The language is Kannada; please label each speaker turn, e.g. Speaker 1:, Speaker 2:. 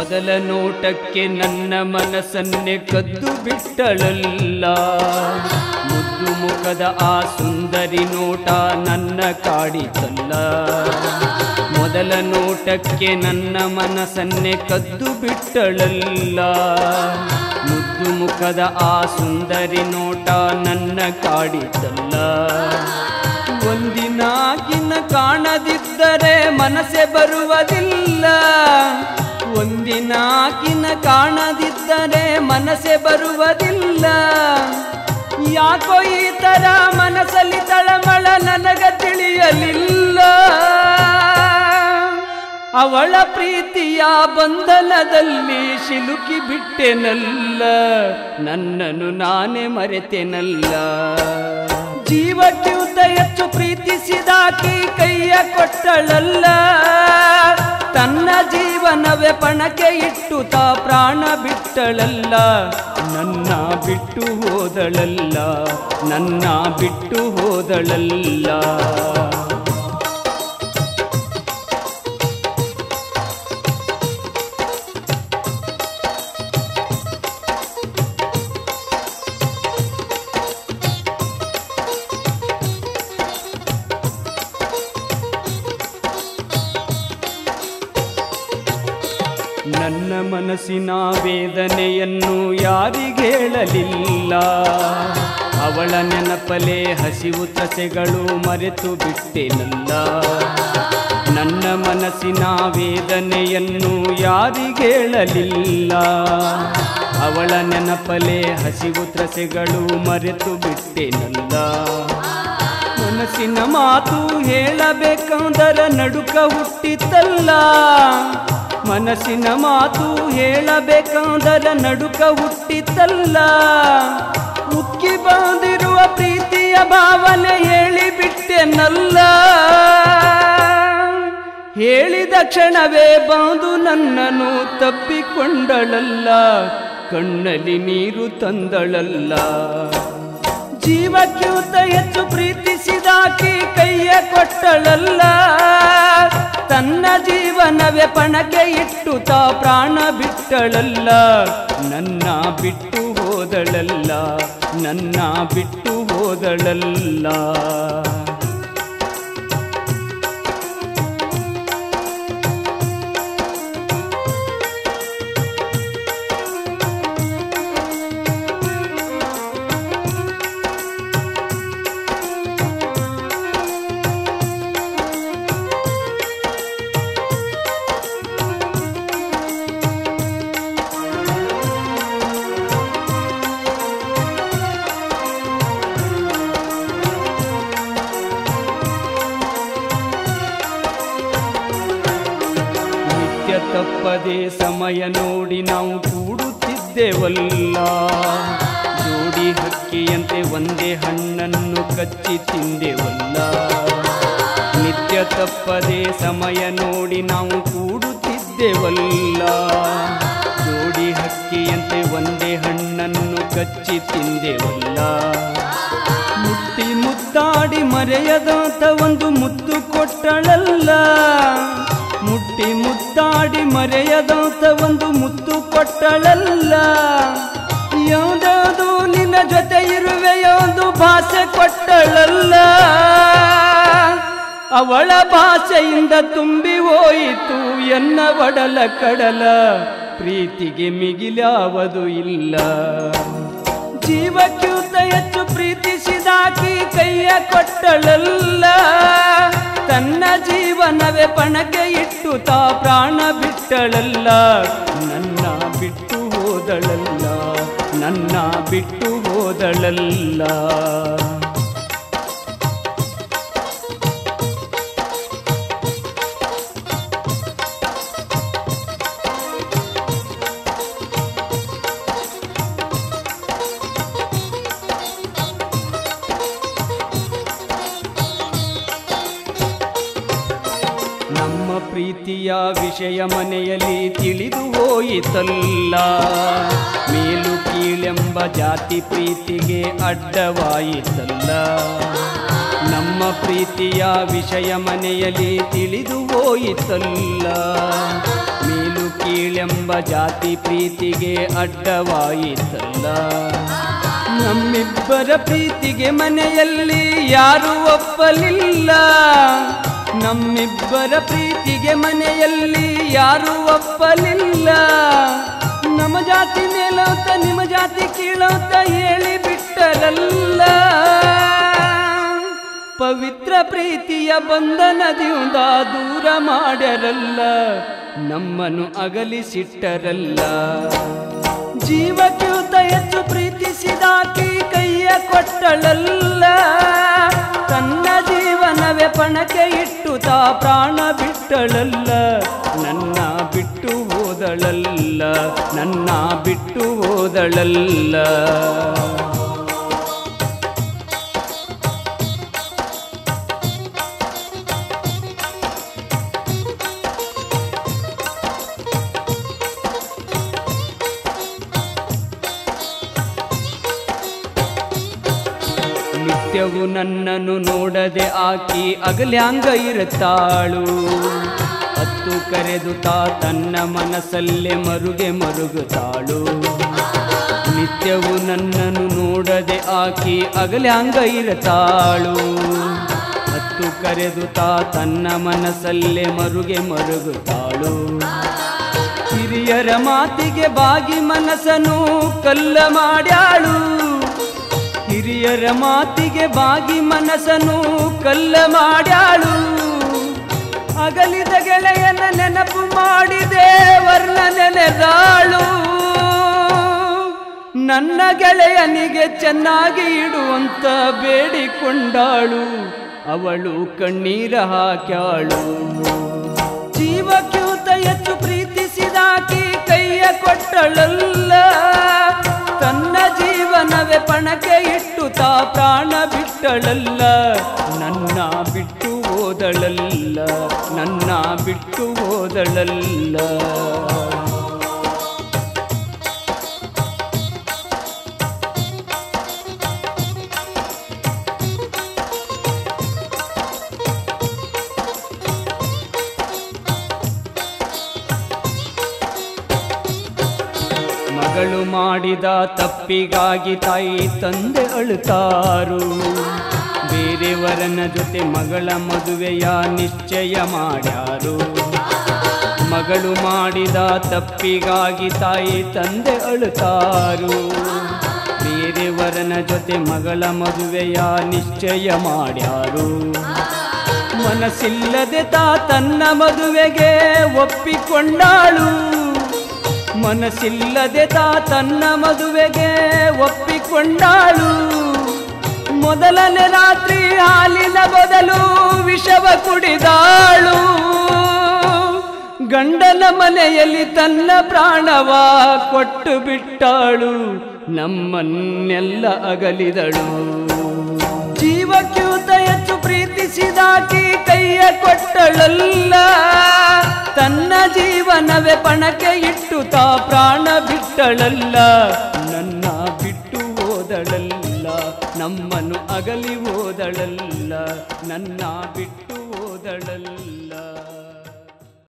Speaker 1: ಮೊದಲ ನೋಟಕ್ಕೆ ನನ್ನ ಮನಸ್ಸನ್ನೇ ಕದ್ದು ಬಿಟ್ಟಳಲ್ಲ ಮುದ್ದು ಮುಖದ ಆ ಸುಂದರಿ ನೋಟ ನನ್ನ ಕಾಡಿತಲ್ಲ ಮೊದಲ ನೋಟಕ್ಕೆ ನನ್ನ ಮನಸ್ಸನ್ನೇ ಕದ್ದು ಬಿಟ್ಟಳಲ್ಲ ಮುದ್ದು ಮುಖದ ಆ ಸುಂದರಿ ನೋಟ ನನ್ನ ಕಾಡಿತಲ್ಲ ಒಂದಿನಾಗಿನ ಕಾಣದಿದ್ದರೆ ಮನಸ್ಸೆ ಬರುವುದಿಲ್ಲ ಒಂದಿನಾಕಿನ ಕಾಣದಿದ್ದರೆ ಮನಸ್ಸೆ ಬರುವುದಿಲ್ಲ ಯಾಕೋ ಈ ತರ ಮನಸ್ಸಲ್ಲಿ ತಳಮಳ ನನಗ ತಿಳಿಯಲಿಲ್ಲ ಅವಳ ಪ್ರೀತಿಯ ಬಂಧನದಲ್ಲಿ ಸಿಲುಕಿ ಬಿಟ್ಟೆನಲ್ಲ ನನ್ನನ್ನು ನಾನೇ ಮರೆತೆನಲ್ಲ ಜೀವಕ್ಕಿಂತ ಹೆಚ್ಚು ಪ್ರೀತಿಸಿದಾಕಿ ಕೈಯ ಕೊಟ್ಟಳಲ್ಲ ತನ್ನ ಜೀವನವೇ ಪಣಕ್ಕೆ ಇಟ್ಟು ತಾ ಪ್ರಾಣ ಬಿಟ್ಟಳಲ್ಲ ನನ್ನ ಬಿಟ್ಟು ಹೋದಳಲ್ಲ ನನ್ನ ಬಿಟ್ಟು ಹೋದಳಲ್ಲ ನನ್ನ ಮನಸ್ಸಿನ ವೇದನೆಯನ್ನು ಯಾರಿಗೇಳಲಿಲ್ಲ ಅವಳ ನೆನಪಲೆ ಹಸಿವು ತಸೆಗಳು ಮರೆತು ಬಿಟ್ಟೆನಲ್ಲ ನನ್ನ ಮನಸ್ಸಿನ ವೇದನೆಯನ್ನು ಯಾರಿಗೇಳಲಿಲ್ಲ ಅವಳ ನೆನಪಲೆ ಹಸಿವು ತ್ರಸೆಗಳು ಮರೆತು ಬಿಟ್ಟೆನಲ್ಲ ಮನಸ್ಸಿನ ಮಾತು ಹೇಳಬೇಕಂದರ ನಡುಕ ಹುಟ್ಟಿತಲ್ಲ ಮನಸ್ಸಿನ ಮಾತು ಹೇಳಬೇಕಂದರ ನಡುಕ ಹುಟ್ಟಿತಲ್ಲ ಉಕ್ಕಿ ಬಂದಿರುವ ಪ್ರೀತಿಯ ಭಾವನೆ ಹೇಳಿಬಿಟ್ಟೆನಲ್ಲ ಹೇಳಿದ ಕ್ಷಣವೇ ಬಂದು ನನ್ನನ್ನು ತಪ್ಪಿಕೊಂಡಳಲ್ಲ ಕಣ್ಣಲ್ಲಿ ನೀರು ತಂದಳಲ್ಲ ಜೀವಕ್ಕಿಂತ ಹೆಚ್ಚು ಪ್ರೀತಿಸಿದಾಕಿ ಕೈಯ ಕೊಟ್ಟಳಲ್ಲ ತನ್ನ ಜೀವನವೇ ಪಣಕ್ಕೆ ಇಟ್ಟು ತಾ ಪ್ರಾಣ ಬಿಟ್ಟಳಲ್ಲ ನನ್ನ ಬಿಟ್ಟು ಹೋದಳಲ್ಲ ನನ್ನ ಬಿಟ್ಟು ಹೋದಳಲ್ಲ ನಿತ್ಯ ತಪ್ಪದೆ ಸಮಯ ನೋಡಿ ನಾವು ಕೂಡುತ್ತಿದ್ದೆವಲ್ಲ ಜೋಡಿ ಹಕ್ಕಿಯಂತೆ ಒಂದೇ ಹಣ್ಣನ್ನು ಕಚ್ಚಿ ತಿಂದೆವಲ್ಲ ನಿತ್ಯ ತಪ್ಪದೆ ಸಮಯ ನೋಡಿ ನಾವು ಕೂಡುತ್ತಿದ್ದೆವಲ್ಲ ಜೋಡಿ ಹಕ್ಕಿಯಂತೆ ಒಂದೇ ಹಣ್ಣನ್ನು ಕಚ್ಚಿ ತಿಂದೆವಲ್ಲ ಮುಟ್ಟಿ ಮುತ್ತಾಡಿ ಮರೆಯದಂತ ಒಂದು ಮುತ್ತು ಕೊಟ್ಟಳಲ್ಲ ಮುಟ್ಟಿ ಮುತ್ತಾಡಿ ಮರೆಯದಂತ ಒಂದು ಮುತ್ತು ಕೊಟ್ಟಳಲ್ಲ ಯಾವುದಾವುದು ನಿನ್ನ ಜೊತೆ ಇರುವೆ ಒಂದು ಭಾಷೆ ಕೊಟ್ಟಳಲ್ಲ ಅವಳ ಭಾಷೆಯಿಂದ ತುಂಬಿ ಹೋಯಿತು ಎನ್ನ ಒಡಲ ಕಡಲ ಪ್ರೀತಿಗೆ ಮಿಗಿಲಾವುದು ಇಲ್ಲ ಜೀವಕ್ಕಿಂತ ಹೆಚ್ಚು ಪ್ರೀತಿಸಿದಾಕಿ ಕೈಯ ಕೊಟ್ಟಳಲ್ಲ ತನ್ನ ಜೀವನವೇ ಪಣಕ್ಕೆ ಇಟ್ಟು ತಾ ಪ್ರಾಣ ಬಿಟ್ಟಳಲ್ಲ ನನ್ನ ಬಿಟ್ಟು ಹೋದಳಲ್ಲ ನನ್ನ ಬಿಟ್ಟು ಹೋದಳಲ್ಲ ನಮ್ಮ ಪ್ರೀತಿಯ ವಿಷಯ ಮನೆಯಲ್ಲಿ ತಿಳಿದು ಹೋಯಿತಲ್ಲ ಮೇಲು ಕೀಳೆಂಬ ಜಾತಿ ಪ್ರೀತಿಗೆ ಅಡ್ಡವಾಯಿತಲ್ಲ ನಮ್ಮ ಪ್ರೀತಿಯ ವಿಷಯ ಮನೆಯಲ್ಲಿ ತಿಳಿದು ಹೋಯಿತಲ್ಲ ಮೇಲು ಕೀಳೆಂಬ ಕೀಳೆಂಬ ಜಾತಿ ಪ್ರೀತಿಗೆ ಅಡ್ಡವಾಯಿತಲ್ಲ ನಮ್ಮಿಬ್ಬರ ಪ್ರೀತಿಗೆ ಮನೆಯಲ್ಲಿ ಯಾರು ಒಪ್ಪಲಿಲ್ಲ ನಮ್ಮಿಬ್ಬರ ಪ್ರೀತಿಗೆ ಮನೆಯಲ್ಲಿ ಯಾರು ಒಪ್ಪಲಿಲ್ಲ ನಮ್ಮ ಜಾತಿ ಮೇಲೋತ ನಿಮ್ಮ ಜಾತಿ ಕೀಳೋತ ಹೇಳಿ ಬಿಟ್ಟರಲ್ಲ ಪವಿತ್ರ ಪ್ರೀತಿಯ ಬಂಧನದಿಂದ ದೂರ ಮಾಡ್ಯರಲ್ಲ ನಮ್ಮನ್ನು ಅಗಲಿಸಿಟ್ಟರಲ್ಲ ಜೀವಕ್ಯೂತ ಹೆಚ್ಚು ಪ್ರೀತಿಸಿದಾಕಿ ಕೈಯ ಕೊಟ್ಟಳಲ್ಲ ತನ್ನ ಜೀವನವೇ ಪಣಕ್ಕೆ ಇಟ್ಟು ತಾ ಪ್ರಾಣ ಬಿಟ್ಟಳಲ್ಲ ನನ್ನ ಬಿಟ್ಟು ಹೋದಳಲ್ಲ ನನ್ನ ಬಿಟ್ಟು ಹೋದಳಲ್ಲ ನಿತ್ಯವು ನನ್ನನ್ನು ನೋಡದೆ ಆಕಿ ಅಗಲ್ಯಾಂಗ ಇರುತ್ತಾಳು ಹತ್ತು ಕರೆದು ತಾ ತನ್ನ ಮನಸ್ಸಲ್ಲೇ ಮರುಗೆ ಮರುಗುತ್ತಾಳು ನಿತ್ಯವು ನನ್ನನ್ನು ನೋಡದೆ ಆಕಿ ಅಗಲ್ಯಾಂಗ ಇರುತ್ತಾಳು ಹತ್ತು ಕರೆದು ತಾ ತನ್ನ ಮನಸ್ಸಲ್ಲೇ ಮರುಗೆ ಮರುಗುತ್ತಾಳು ಹಿರಿಯರ ಮಾತಿಗೆ ಬಾಗಿ ಮನಸ್ಸನ್ನು ಕಲ್ಲ ಮಾಡ್ಯಾಳು ಹಿರಿಯರ ಮಾತಿಗೆ ಬಾಗಿ ಮನಸ್ಸನ್ನು ಕಲ್ಲ ಮಾಡ್ಯಾಳು ಅಗಲಿದ ಗೆಳೆಯನ ನೆನಪು ಮಾಡಿದೆ ವರ್ಣ ನೆನೆದಾಳು ನನ್ನ ಗೆಳೆಯನಿಗೆ ಚೆನ್ನಾಗಿ ಇಡುವಂತ ಬೇಡಿಕೊಂಡಾಳು ಅವಳು ಕಣ್ಣೀರ ಹಾಕ್ಯಾಳು ಜೀವಕ್ಯೂತ ಹೆಚ್ಚು ಪ್ರೀತಿಸಿದಾಕಿ ಕೈಯ ಕೊಟ್ಟಳಲ್ಲ ತನ್ನ ಜೀವನವೇ ಪಣಕ್ಕೆ ಇಟ್ಟು ತಾ ಪ್ರಾಣ ಬಿಟ್ಟಳಲ್ಲ ನನ್ನ ಬಿಟ್ಟು ಹೋದಳಲ್ಲ ನನ್ನ ಬಿಟ್ಟು ಹೋದಳಲ್ಲ ಮಗಳು ಮಾಡಿದ ತಪ್ಪಿಗಾಗಿ ತಾಯಿ ತಂದೆ ಅಳುತ್ತಾರು ಬೇರೆಯವರನ ಜೊತೆ ಮಗಳ ಮದುವೆಯ ನಿಶ್ಚಯ ಮಾಡ್ಯಾರು ಮಗಳು ಮಾಡಿದ ತಪ್ಪಿಗಾಗಿ ತಾಯಿ ತಂದೆ ಅಳುತ್ತಾರು ಬೇರೆಯವರನ ಜೊತೆ ಮಗಳ ಮದುವೆಯ ನಿಶ್ಚಯ ಮಾಡ್ಯಾರು ಮನಸ್ಸಿಲ್ಲದೆ ತಾ ತನ್ನ ಮದುವೆಗೆ ಒಪ್ಪಿಕೊಂಡಾಳು ಮನಸ್ಸಿಲ್ಲದೆ ತಾ ತನ್ನ ಮದುವೆಗೆ ಒಪ್ಪಿಕೊಂಡಾಳು ಮೊದಲನೇ ರಾತ್ರಿ ಹಾಲಿನ ಬದಲು ವಿಷವ ಕುಡಿದಾಳು ಗಂಡನ ಮನೆಯಲ್ಲಿ ತನ್ನ ಪ್ರಾಣವ ಕೊಟ್ಟು ಬಿಟ್ಟಾಳು ನಮ್ಮನ್ನೆಲ್ಲ ಅಗಲಿದಳು ಜೀವಕ್ಯೂತ ಹೆಚ್ಚು ಪ್ರೀತಿಸಿದಾಕಿ ಕೈಯ ಕೊಟ್ಟಳಲ್ಲ ತನ್ನ ಜೀವನವೇ ಪಣಕ್ಕೆ ಇಟ್ಟು ತಾ ಪ್ರಾಣ ಬಿಟ್ಟಳಲ್ಲ ನನ್ನ ಬಿಟ್ಟು ಹೋದಳಲ್ಲ ನಮ್ಮನ್ನು ಅಗಲಿ ಹೋದಳಲ್ಲ ನನ್ನ ಬಿಟ್ಟು ಹೋದಳಲ್ಲ